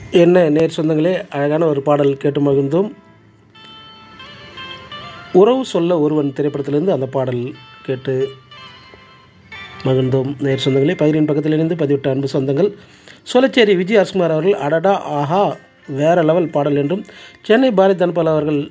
என்ன நேர் சொந்தங்களே அழகான ஒரு பாடல் கேட்டு மகிழ்ந்தோம் உறவு சொல்ல ஒருவன் திரைப்படத்திலிருந்து அந்த பாடல் கேட்டு மகிழ்ந்தோம் நேர் சொந்தங்களே பகிரின் பக்கத்தில் இருந்து பதிவிட்ட அன்பு சொந்தங்கள் சோலச்சேரி விஜய் அரசுமார் அவர்கள் அடடா ஆஹா வேற லெவல் பாடல் என்றும் சென்னை பாரதி தன்பால் அவர்கள்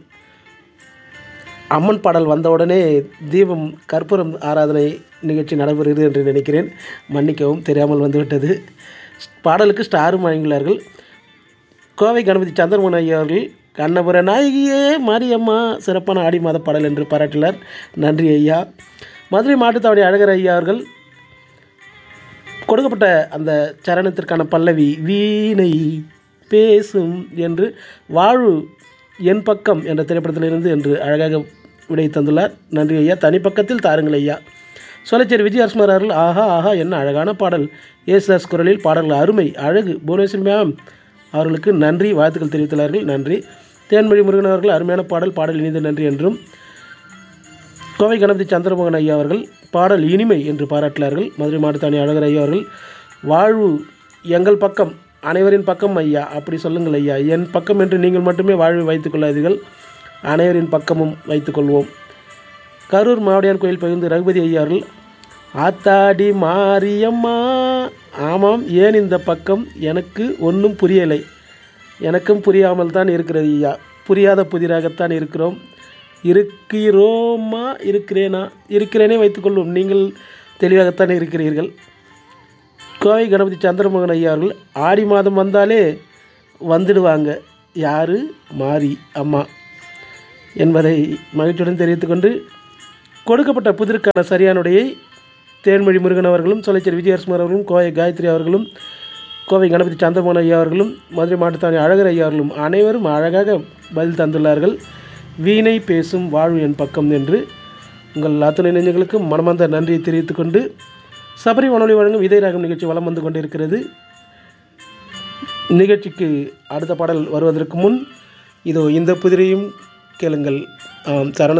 அம்மன் பாடல் வந்தவுடனே தீபம் கற்பூரம் ஆராதனை நிகழ்ச்சி நடைபெறுகிறது என்று நினைக்கிறேன் மன்னிக்கவும் தெரியாமல் வந்துவிட்டது பாடலுக்கு ஸ்டாரும் வழங்கியுள்ளார்கள் கோவை கணபதி சந்திரமோகன் ஐயா அவர்கள் கண்ணபுர நாயகியே மாரியம்மா சிறப்பான ஆடி மாத பாடல் என்று பாராட்டினார் நன்றி ஐயா மதுரை மாட்டுத்தாவணி அழகர் ஐயா அவர்கள் கொடுக்கப்பட்ட அந்த சரணத்திற்கான பல்லவி வீணை பேசும் என்று வாழ்வு என் பக்கம் என்ற திரைப்படத்திலிருந்து என்று அழகாக விடை தந்துள்ளார் நன்றி ஐயா தனிப்பக்கத்தில் தாருங்கள் ஐயா சோலைச்சேரி விஜய் அரசுமார் அவர்கள் ஆஹா ஆஹா என்ன அழகான பாடல் ஏசுதாஸ் குரலில் பாடல்கள் அருமை அழகு புவனேஸ்வரி மேம் அவர்களுக்கு நன்றி வாழ்த்துக்கள் தெரிவித்துள்ளார்கள் நன்றி தேன்மொழி முருகன் அவர்கள் அருமையான பாடல் பாடல் இனிது நன்றி என்றும் கோவை கணபதி சந்திரமோகன் ஐயா அவர்கள் பாடல் இனிமை என்று பாராட்டினார்கள் மதுரை மாவட்டத்தானி அழகர் ஐயா அவர்கள் வாழ்வு எங்கள் பக்கம் அனைவரின் பக்கம் ஐயா அப்படி சொல்லுங்கள் ஐயா என் பக்கம் என்று நீங்கள் மட்டுமே வாழ்வை வைத்துக் கொள்ளாதீர்கள் அனைவரின் பக்கமும் வைத்துக்கொள்வோம் கரூர் மாவடியான் கோயில் பகிர்ந்து ரகுபதி ஐயா அவர்கள் ஆத்தாடி மாரியம்மா ஆமாம் ஏன் இந்த பக்கம் எனக்கு ஒன்றும் புரியலை எனக்கும் புரியாமல் தான் இருக்கிறது ஐயா புரியாத புதிராகத்தான் இருக்கிறோம் இருக்கிறோமா இருக்கிறேனா இருக்கிறேனே வைத்துக்கொள்வோம் நீங்கள் தெளிவாகத்தான் இருக்கிறீர்கள் கோவை கணபதி சந்திரமோகன் ஐயா அவர்கள் ஆடி மாதம் வந்தாலே வந்துடுவாங்க யார் மாறி அம்மா என்பதை மகிழ்ச்சியுடன் தெரிவித்துக்கொண்டு கொடுக்கப்பட்ட புதிருக்கான சரியானுடையை தேன்மொழி முருகன் அவர்களும் சொலைச்சேரி விஜயரசுமார் அவர்களும் கோவை காயத்ரி அவர்களும் கோவை கணபதி சந்திரமோகன் ஐயா அவர்களும் மதுரை மாவட்டத்தானி அழகர் ஐயா அவர்களும் அனைவரும் அழகாக பதில் தந்துள்ளார்கள் வீணை பேசும் வாழ்வு என் பக்கம் என்று உங்கள் அத்துணை நெஞ்சங்களுக்கு மனமார்ந்த நன்றியை தெரிவித்துக்கொண்டு சபரி வானொலி வழங்கும் இதய ராகம் நிகழ்ச்சி வலம் வந்து கொண்டிருக்கிறது நிகழ்ச்சிக்கு அடுத்த பாடல் வருவதற்கு முன் இதோ இந்த புதிரையும் கேளுங்கள் ஆம், சரண